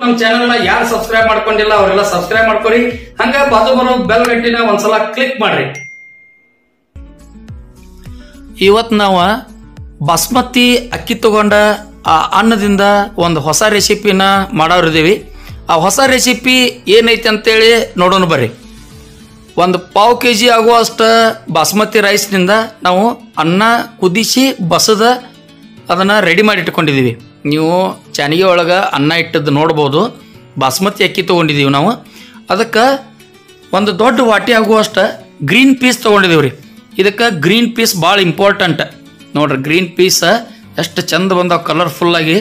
ನಮ್ಮ ಚಾನೆಲ್ ನ ಯಾರು ಸಬ್ಸ್ಕ್ರೈಬ್ ಮಾಡ್ಕೊಂಡಿಲ್ಲ ಅವರೆಲ್ಲ ಸಬ್ಸ್ಕ್ರೈಬ್ ಮಾಡ್ಕೊರಿ ಹಂಗ ಬಾಜು ಬರೋ ಬೆಲ್ ಗಂಟಿನ ಒಂದ್ಸಲ ಕ್ಲಿಕ್ ಮಾಡ್ರಿ ಇವತ್ತು ನಾವು ಬಾಸ್ಮತಿ ಅಕ್ಕಿ ತಗೊಂಡ ಆ ಅನ್ನದಿಂದ ಒಂದು ಹೊಸ ರೆಸಿಪಿನ ಮಾಡೋರಿದ್ದೀವಿ ಆ ಹೊಸ ರೆಸಿಪಿ ಏನೈತಿ ಅಂತೇಳಿ ನೋಡೋಣ ಬರ್ರಿ ಒಂದು ಪಾವು ಕೆ ಜಿ ಆಗುವಷ್ಟು ಬಾಸ್ಮತಿ ರೈಸ್ನಿಂದ ನಾವು ಅನ್ನ ಕುದಿಸಿ ಬಸದ ಅದನ್ನು ರೆಡಿ ಮಾಡಿ ಇಟ್ಕೊಂಡಿದ್ದೀವಿ ನೀವು ಚಾನಿಗೆ ಒಳಗೆ ಅನ್ನ ಇಟ್ಟದ್ದು ನೋಡ್ಬೋದು ಬಾಸ್ಮತಿ ಅಕ್ಕಿ ತೊಗೊಂಡಿದ್ದೀವಿ ನಾವು ಅದಕ್ಕೆ ಒಂದು ದೊಡ್ಡ ವಾಟಿ ಆಗುವಷ್ಟು ಗ್ರೀನ್ ಪೀಸ್ ತೊಗೊಂಡಿದ್ದೀವಿ ರೀ ಇದಕ್ಕೆ ಗ್ರೀನ್ ಪೀಸ್ ಭಾಳ ಇಂಪಾರ್ಟೆಂಟ್ ನೋಡ್ರಿ ಗ್ರೀನ್ ಪೀಸ್ ಎಷ್ಟು ಚಂದ ಬಂದಾವ ಕಲರ್ಫುಲ್ಲಾಗಿ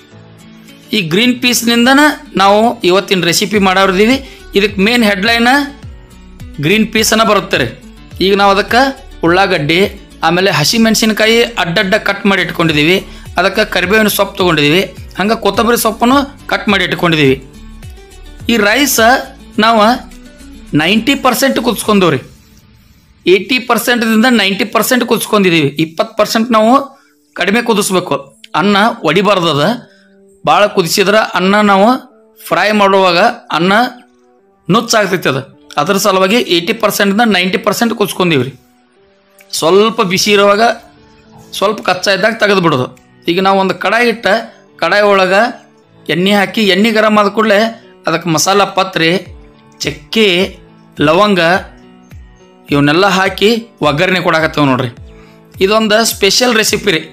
ಈ ಗ್ರೀನ್ ಪೀಸ್ನಿಂದನ ನಾವು ಇವತ್ತಿನ ರೆಸಿಪಿ ಮಾಡೋರಿದ್ದೀವಿ ಇದಕ್ಕೆ ಮೇನ್ ಹೆಡ್ಲೈನ ಗ್ರೀನ್ ಪೀಸನ್ನ ಬರುತ್ತೆ ರೀ ಈಗ ನಾವು ಅದಕ್ಕೆ ಉಳ್ಳಾಗಡ್ಡಿ ಆಮೇಲೆ ಹಸಿ ಮೆಣಸಿನಕಾಯಿ ಅಡ್ಡಡ್ಡ ಕಟ್ ಮಾಡಿ ಇಟ್ಕೊಂಡಿದ್ದೀವಿ ಅದಕ್ಕೆ ಕರಿಬೇವಿನ ಸೊಪ್ಪು ತೊಗೊಂಡಿದ್ದೀವಿ ಹಂಗೆ ಕೊತ್ತಂಬರಿ ಸೊಪ್ಪನ್ನು ಕಟ್ ಮಾಡಿ ಇಟ್ಕೊಂಡಿದ್ದೀವಿ ಈ ರೈಸ್ ನಾವು ನೈಂಟಿ ಪರ್ಸೆಂಟ್ ಕುದಿಸ್ಕೊಂಡೇವು ರೀ ಏಯ್ಟಿ ಪರ್ಸೆಂಟ್ದಿಂದ ನೈಂಟಿ ಪರ್ಸೆಂಟ್ ಕುದಿಸ್ಕೊಂಡಿದ್ದೀವಿ ಇಪ್ಪತ್ತು ಪರ್ಸೆಂಟ್ ನಾವು ಕಡಿಮೆ ಕುದಿಸ್ಬೇಕು ಅನ್ನ ಒಡಿಬಾರ್ದದ ಭಾಳ ಕುದಿಸಿದ್ರೆ ಅನ್ನ ನಾವು ಫ್ರೈ ಮಾಡುವಾಗ ಅನ್ನ ನುಚ್ಚಾಗ್ತೈತಿ ಅದು ಅದ್ರ ಸಲುವಾಗಿ ಏಯ್ಟಿ ಪರ್ಸೆಂಟ್ನ ನೈಂಟಿ ಪರ್ಸೆಂಟ್ ಕುದಿಸ್ಕೊಂಡೀವಿ ರೀ ಸ್ವಲ್ಪ ಬಿಸಿ ಇರುವಾಗ ಸ್ವಲ್ಪ ಕಚ್ಚಾ ಇದ್ದಾಗ ತೆಗೆದು ಬಿಡೋದು ಈಗ ನಾವು ಒಂದು ಕಡಾಯಿ ಇಟ್ಟ ಕಡಾಯಿ ಒಳಗೆ ಎಣ್ಣೆ ಹಾಕಿ ಎಣ್ಣೆ ಗರಂ ಆದ ಕೂಡಲೇ ಅದಕ್ಕೆ ಮಸಾಲ ಪತ್ರಿ ಚಕ್ಕೆ ಲವಂಗ ಇವನ್ನೆಲ್ಲ ಹಾಕಿ ಒಗ್ಗರಣೆ ಕೊಡಾಕತ್ತೇವೆ ನೋಡ್ರಿ ಇದೊಂದು ಸ್ಪೆಷಲ್ ರೆಸಿಪಿ ರೀ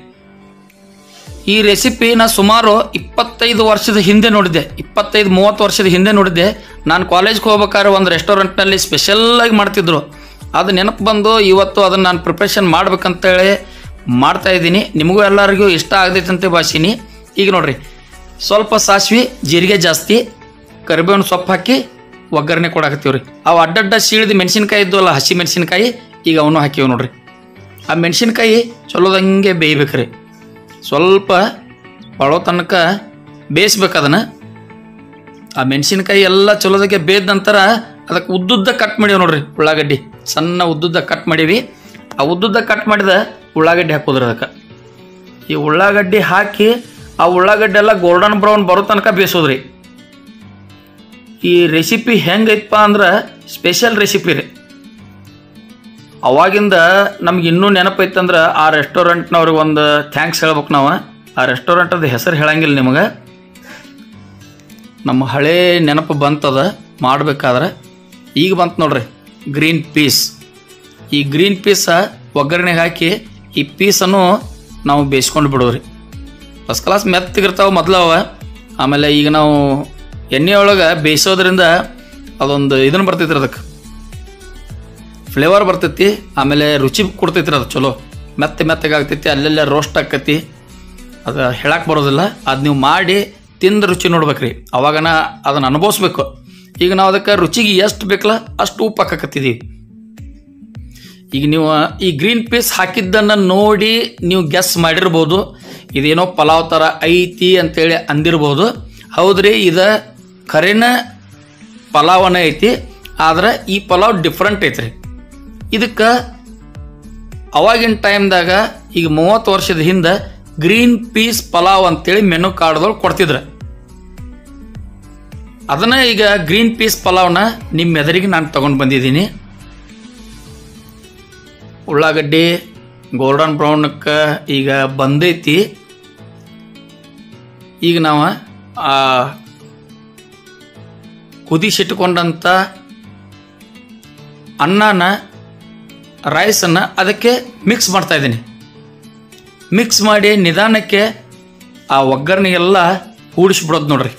ಈ ರೆಸಿಪಿ ನಾ ಸುಮಾರು ಇಪ್ಪತ್ತೈದು ವರ್ಷದ ಹಿಂದೆ ನೋಡಿದ್ದೆ ಇಪ್ಪತ್ತೈದು ಮೂವತ್ತು ವರ್ಷದ ಹಿಂದೆ ನೋಡಿದ್ದೆ ನಾನು ಕಾಲೇಜ್ಗೆ ಹೋಗ್ಬೇಕಾದ್ರೆ ಒಂದು ರೆಸ್ಟೋರೆಂಟ್ನಲ್ಲಿ ಸ್ಪೆಷಲ್ಲಾಗಿ ಮಾಡ್ತಿದ್ರು ಅದು ನೆನಪು ಬಂದು ಇವತ್ತು ಅದನ್ನು ನಾನು ಪ್ರಿಪ್ರೇಷನ್ ಮಾಡ್ಬೇಕಂತೇಳಿ ಮಾಡ್ತಾ ಇದ್ದೀನಿ ನಿಮಗೂ ಎಲ್ಲರಿಗೂ ಇಷ್ಟ ಆಗತೈತಂತೆ ಭಾಷಿನಿ ಈಗ ನೋಡ್ರಿ ಸ್ವಲ್ಪ ಸಾಸಿವೆ ಜೀರಿಗೆ ಜಾಸ್ತಿ ಕರಿಬೇವಿನ ಸೊಪ್ಪು ಹಾಕಿ ಒಗ್ಗರಣೆ ಕೊಡಾಕತ್ತೀವಿ ರೀ ಅವು ಅಡ್ಡಡ್ಡ ಸೀಳಿದ ಮೆಣಸಿನ್ಕಾಯಿ ಇದ್ವಲ್ಲ ಹಸಿ ಮೆಣಸಿನ್ಕಾಯಿ ಈಗ ಅವನು ಹಾಕಿವಿ ನೋಡ್ರಿ ಆ ಮೆಣಸಿನ್ಕಾಯಿ ಚಲೋದಂಗೆ ಬೇಯ್ಬೇಕ್ರಿ ಸ್ವಲ್ಪ ಬಾಳೋ ತನಕ ಬೇಯಿಸ್ಬೇಕು ಅದನ್ನು ಆ ಮೆಣಸಿನ್ಕಾಯಿ ಎಲ್ಲ ಚಲೋದಕ್ಕೆ ಬೇಯ್ದ ನಂತರ ಅದಕ್ಕೆ ಉದ್ದುದ್ದ ಕಟ್ ಮಾಡೀವಿ ನೋಡ್ರಿ ಉಳ್ಳಾಗಡ್ಡಿ ಸಣ್ಣ ಉದ್ದುದ್ದ ಕಟ್ ಮಾಡೀವಿ ಆ ಉದ್ದುದ್ದ ಕಟ್ ಮಾಡಿದ ಉಳ್ಳಾಗಡ್ಡಿ ಹಾಕೋದ್ರಿ ಅದಕ್ಕೆ ಈ ಉಳ್ಳಾಗಡ್ಡಿ ಹಾಕಿ ಆ ಉಳ್ಳಾಗಡ್ಡಿ ಎಲ್ಲ ಗೋಲ್ಡನ್ ಬ್ರೌನ್ ಬರೋ ತನಕ ಬೇಯಿಸೋದ್ರಿ ಈ ರೆಸಿಪಿ ಹೆಂಗೈತಪ್ಪ ಅಂದ್ರೆ ಸ್ಪೆಷಲ್ ರೆಸಿಪಿ ರೀ ಅವಾಗಿಂದ ನಮ್ಗೆ ಇನ್ನೂ ನೆನಪೈತಂದ್ರೆ ಆ ರೆಸ್ಟೋರೆಂಟ್ನವ್ರಿಗೆ ಒಂದು ಥ್ಯಾಂಕ್ಸ್ ಹೇಳ್ಬೇಕು ನಾವು ಆ ರೆಸ್ಟೋರೆಂಟದ ಹೆಸರು ಹೇಳಂಗಿಲ್ಲ ನಿಮಗೆ ನಮ್ಮ ಹಳೇ ನೆನಪು ಬಂತದ ಮಾಡಬೇಕಾದ್ರೆ ಈಗ ಬಂತು ನೋಡ್ರಿ ಗ್ರೀನ್ ಪೀಸ್ ಈ ಗ್ರೀನ್ ಪೀಸ ಒಗ್ಗರಣೆಗೆ ಹಾಕಿ ಈ ಪೀಸನ್ನು ನಾವು ಬೇಯಿಸ್ಕೊಂಡು ಬಿಡೋರಿ ಫಸ್ಟ್ ಕ್ಲಾಸ್ ಮೆತ್ತಗಿರ್ತಾವೆ ಮೊದಲು ಅವ ಆಮೇಲೆ ಈಗ ನಾವು ಎಣ್ಣೆ ಒಳಗೆ ಬೇಯಿಸೋದ್ರಿಂದ ಅದೊಂದು ಇದನ್ನು ಬರ್ತೈತ್ರಿ ಅದಕ್ಕೆ ಫ್ಲೇವರ್ ಬರ್ತೈತಿ ಆಮೇಲೆ ರುಚಿ ಕೊಡ್ತೈತ್ರಿ ಅದು ಚಲೋ ಮೆತ್ತ ಮೆತ್ತಗೆ ಆಗ್ತೈತಿ ಅಲ್ಲೆಲ್ಲ ರೋಸ್ಟ್ ಆಕತಿ ಅದು ಹೇಳಕ್ಕೆ ಬರೋದಿಲ್ಲ ಅದು ನೀವು ಮಾಡಿ ತಿಂದು ರುಚಿ ನೋಡ್ಬೇಕ್ರಿ ಅವಾಗನ ಅದನ್ನು ಅನುಭವಿಸ್ಬೇಕು ಈಗ ನಾವು ಅದಕ್ಕೆ ರುಚಿಗೆ ಎಷ್ಟು ಬೇಕಲ್ಲ ಅಷ್ಟು ಉಪ್ಪು ಹಾಕಕತ್ತಿದ್ದೀವಿ ಈಗ ನೀವು ಈ ಗ್ರೀನ್ ಪೀಸ್ ಹಾಕಿದ್ದನ್ನು ನೋಡಿ ನೀವು ಗೆಸ್ ಮಾಡಿರ್ಬೋದು ಇದೇನೋ ಪಲಾವ್ ಥರ ಐತಿ ಅಂತೇಳಿ ಅಂದಿರ್ಬೋದು ಹೌದ್ರಿ ಇದು ಖರೇನ ಪಲಾವನ ಐತಿ ಆದ್ರೆ ಈ ಪಲಾವ್ ಡಿಫ್ರೆಂಟ್ ಐತ್ರಿ ಇದಕ್ಕೆ ಅವಾಗಿನ ಟೈಮ್ದಾಗ ಈಗ ಮೂವತ್ತು ವರ್ಷದ ಹಿಂದೆ ಗ್ರೀನ್ ಪೀಸ್ ಪಲಾವ್ ಅಂತೇಳಿ ಮೆನು ಕಾರ್ಡ್ದೊಳಗೆ ಕೊಡ್ತಿದ್ರು ಅದನ್ನ ಈಗ ಗ್ರೀನ್ ಪೀಸ್ ಪಲಾವ್ನ ನಿಮ್ಮ ಎದುರಿಗೆ ನಾನು ತಗೊಂಡು ಬಂದಿದ್ದೀನಿ ಉಳ್ಳಾಗಡ್ಡಿ ಗೋಲ್ಡನ್ ಬ್ರೌನ್ಕ್ಕೆ ಈಗ ಬಂದೈತಿ ಈಗ ನಾವು ಆ ಕುದಿಸಿಟ್ಕೊಂಡಂಥ ಅನ್ನನ ರೈಸನ್ನು ಅದಕ್ಕೆ ಮಿಕ್ಸ್ ಮಾಡ್ತಾ ಇದ್ದೀನಿ ಮಿಕ್ಸ್ ಮಾಡಿ ನಿಧಾನಕ್ಕೆ ಆ ಒಗ್ಗರಣೆ ಎಲ್ಲ ಕೂಡಿಸ್ಬಿಡೋದು ನೋಡ್ರಿ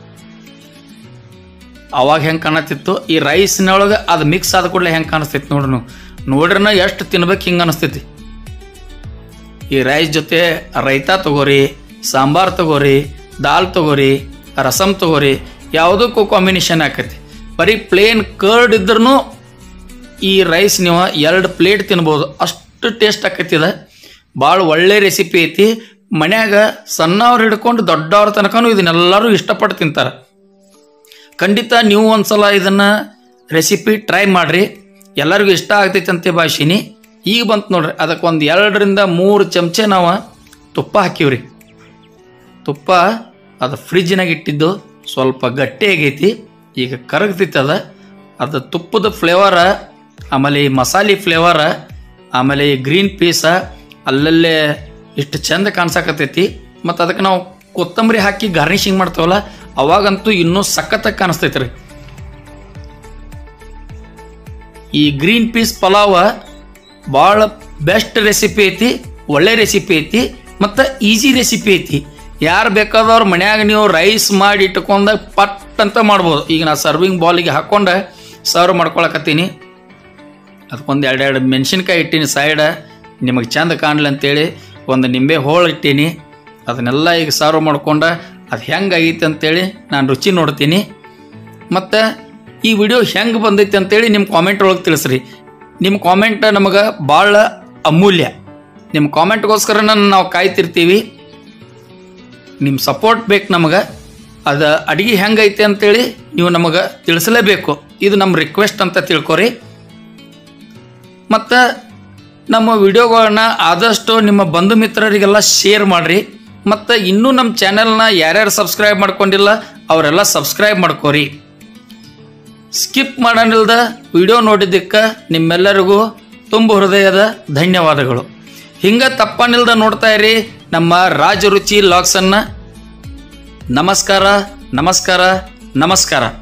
ಅವಾಗ ಹೆಂಗೆ ಕಾಣತ್ತಿತ್ತು ಈ ರೈಸ್ನೊಳಗೆ ಅದು ಮಿಕ್ಸ್ ಆದ ಕೂಡಲೇ ಹೆಂಗೆ ಕಾಣಿಸ್ತೈತಿ ನೋಡ್ರಿ ನೀವು ನೋಡ್ರಿನ ಎಷ್ಟು ತಿನ್ಬೇಕು ಹಿಂಗೆ ಅನಿಸ್ತೈತಿ ಈ ರೈಸ್ ಜೊತೆ ರೈತಾ ತಗೋರಿ ಸಾಂಬಾರ್ ತಗೋರಿ ದಾಲ್ ತಗೋರಿ ರಸಮ್ ತಗೋರಿ ಯಾವುದಕ್ಕೂ ಕಾಂಬಿನೇಷನ್ ಆಕೈತಿ ಬರೀ ಪ್ಲೇನ್ ಕರ್ಡ್ ಇದ್ರೂ ಈ ರೈಸ್ ನೀವು ಎರಡು ಪ್ಲೇಟ್ ತಿನ್ಬೋದು ಅಷ್ಟು ಟೇಸ್ಟ್ ಆಕೈತಿ ಇದು ಭಾಳ ಒಳ್ಳೆ ರೆಸಿಪಿ ಐತಿ ಮನ್ಯಾಗ ಸಣ್ಣವ್ರು ಹಿಡ್ಕೊಂಡು ದೊಡ್ಡವ್ರ ತನಕನೂ ಇದನ್ನೆಲ್ಲರೂ ಇಷ್ಟಪಟ್ಟು ತಿಂತಾರೆ ಖಂಡಿತ ನೀವು ಒಂದ್ಸಲ ಇದನ್ನು ರೆಸಿಪಿ ಟ್ರೈ ಮಾಡಿರಿ ಎಲ್ಲರಿಗೂ ಇಷ್ಟ ಆಗ್ತೈತೆ ಅಂತ ಭಾಷಿನಿ ಈಗ ಬಂತು ನೋಡ್ರಿ ಅದಕ್ಕೆ ಒಂದು ಎರಡರಿಂದ ಮೂರು ಚಮಚೆ ನಾವು ತುಪ್ಪ ಹಾಕಿವ್ರಿ ತುಪ್ಪ ಅದು ಫ್ರಿಜ್ನಾಗ ಇಟ್ಟಿದ್ದು ಸ್ವಲ್ಪ ಗಟ್ಟಿ ಆಗೈತಿ ಈಗ ಕರಗ್ತೈತಿ ಅದ ಅದು ತುಪ್ಪದ ಫ್ಲೇವರ ಆಮೇಲೆ ಈ ಮಸಾಲೆ ಫ್ಲೇವರ ಆಮೇಲೆ ಈ ಗ್ರೀನ್ ಪೀಸ ಅಲ್ಲಲ್ಲೇ ಇಷ್ಟು ಚಂದ ಕಾಣಿಸಕತ್ತೈತಿ ಮತ್ತು ಅದಕ್ಕೆ ನಾವು ಕೊತ್ತಂಬರಿ ಹಾಕಿ ಗಾರ್ನಿಶಿಂಗ್ ಮಾಡ್ತೇವಲ್ಲ ಅವಾಗಂತೂ ಇನ್ನೂ ಸಖತ್ತಾಗಿ ಕಾಣಿಸ್ತೈತಿ ರೀ ಈ ಗ್ರೀನ್ ಪೀಸ್ ಪಲಾವ ಭಾಳ ಬೆಸ್ಟ್ ರೆಸಿಪಿ ಐತಿ ಒಳ್ಳೆ ರೆಸಿಪಿ ಐತಿ ಮತ್ತು ಈಸಿ ರೆಸಿಪಿ ಐತಿ ಯಾರು ಬೇಕಾದವ್ರು ಮನ್ಯಾಗ ನೀವು ರೈಸ್ ಮಾಡಿ ಇಟ್ಕೊಂಡ ಪಟ್ ಅಂತ ಮಾಡ್ಬೋದು ಈಗ ನಾ ಸರ್ವಿಂಗ್ ಬಾಲಿಗೆ ಹಾಕ್ಕೊಂಡು ಸರ್ವ್ ಮಾಡ್ಕೊಳಕತ್ತೀನಿ ಅದಕ್ಕೊಂದು ಎರಡೆರಡು ಮೆಣಸಿನ್ಕಾಯಿ ಇಟ್ಟೀನಿ ಸೈಡ ನಿಮಗೆ ಚಂದ ಕಾಣಲಿ ಅಂತೇಳಿ ಒಂದು ನಿಂಬೆ ಹೋಳು ಇಟ್ಟೀನಿ ಅದನ್ನೆಲ್ಲ ಈಗ ಸರ್ವ್ ಮಾಡ್ಕೊಂಡು ಅದು ಹೆಂಗೆ ಆಗೈತೆ ಅಂತೇಳಿ ನಾನು ರುಚಿ ನೋಡ್ತೀನಿ ಮತ್ತು ಈ ವಿಡಿಯೋ ಹೆಂಗೆ ಬಂದೈತೆ ಅಂತೇಳಿ ನಿಮ್ಮ ಕಾಮೆಂಟ್ ಒಳಗೆ ತಿಳಿಸ್ರಿ ನಿಮ್ಮ ಕಾಮೆಂಟ್ ನಮಗೆ ಭಾಳ ಅಮೂಲ್ಯ ನಿಮ್ಮ ಕಾಮೆಂಟ್ಗೋಸ್ಕರ ನಾವು ಕಾಯ್ತಿರ್ತೀವಿ ನಿಮ್ಮ ಸಪೋರ್ಟ್ ಬೇಕು ನಮಗೆ ಅದು ಅಡುಗೆ ಹೆಂಗೈತೆ ಅಂತೇಳಿ ನೀವು ನಮಗೆ ತಿಳಿಸಲೇಬೇಕು ಇದು ನಮ್ಮ ರಿಕ್ವೆಸ್ಟ್ ಅಂತ ತಿಳ್ಕೊರಿ ಮತ್ತು ನಮ್ಮ ವಿಡಿಯೋಗಳನ್ನ ಆದಷ್ಟು ನಿಮ್ಮ ಬಂಧು ಮಿತ್ರರಿಗೆಲ್ಲ ಶೇರ್ ಮಾಡಿರಿ ಮತ್ತು ಇನ್ನೂ ನಮ್ಮ ಚಾನೆಲ್ನ ಯಾರ್ಯಾರು ಸಬ್ಸ್ಕ್ರೈಬ್ ಮಾಡ್ಕೊಂಡಿಲ್ಲ ಅವರೆಲ್ಲ ಸಬ್ಸ್ಕ್ರೈಬ್ ಮಾಡ್ಕೋರಿ ಸ್ಕಿಪ್ ಮಾಡನಿಲ್ದ ವಿಡಿಯೋ ನೋಡಿದ್ದಕ್ಕೆ ನಿಮ್ಮೆಲ್ಲರಿಗೂ ತುಂಬ ಹೃದಯದ ಧನ್ಯವಾದಗಳು ಹಿಂಗೆ ತಪ್ಪನಿಲ್ದ ನೋಡ್ತಾ ಇರಿ ನಮ್ಮ ರಾಜರುಚಿ ಲಾಗ್ಸನ್ನು ನಮಸ್ಕಾರ ನಮಸ್ಕಾರ ನಮಸ್ಕಾರ